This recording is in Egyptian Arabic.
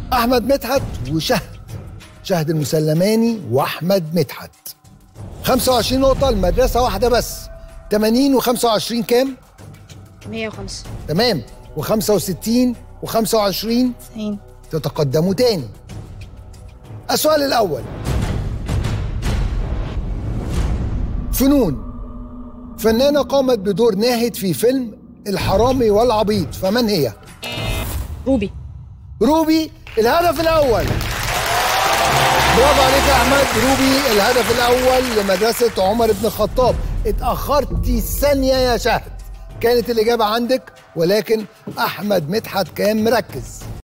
احمد مدحت وشهد شهد المسلماني واحمد مدحت 25 نقطه المدرسه واحده بس 80 و25 كام 105 تمام و65 و25 90 تتقدموا تاني السؤال الأول فنون فنانة قامت بدور ناهد في فيلم الحرامي والعبيط فمن هي؟ روبي روبي الهدف الأول برافو عليك يا أحمد روبي الهدف الأول لمدرسة عمر بن الخطاب اتأخرتي ثانية يا شهد كانت الإجابة عندك ولكن أحمد مدحت كان مركز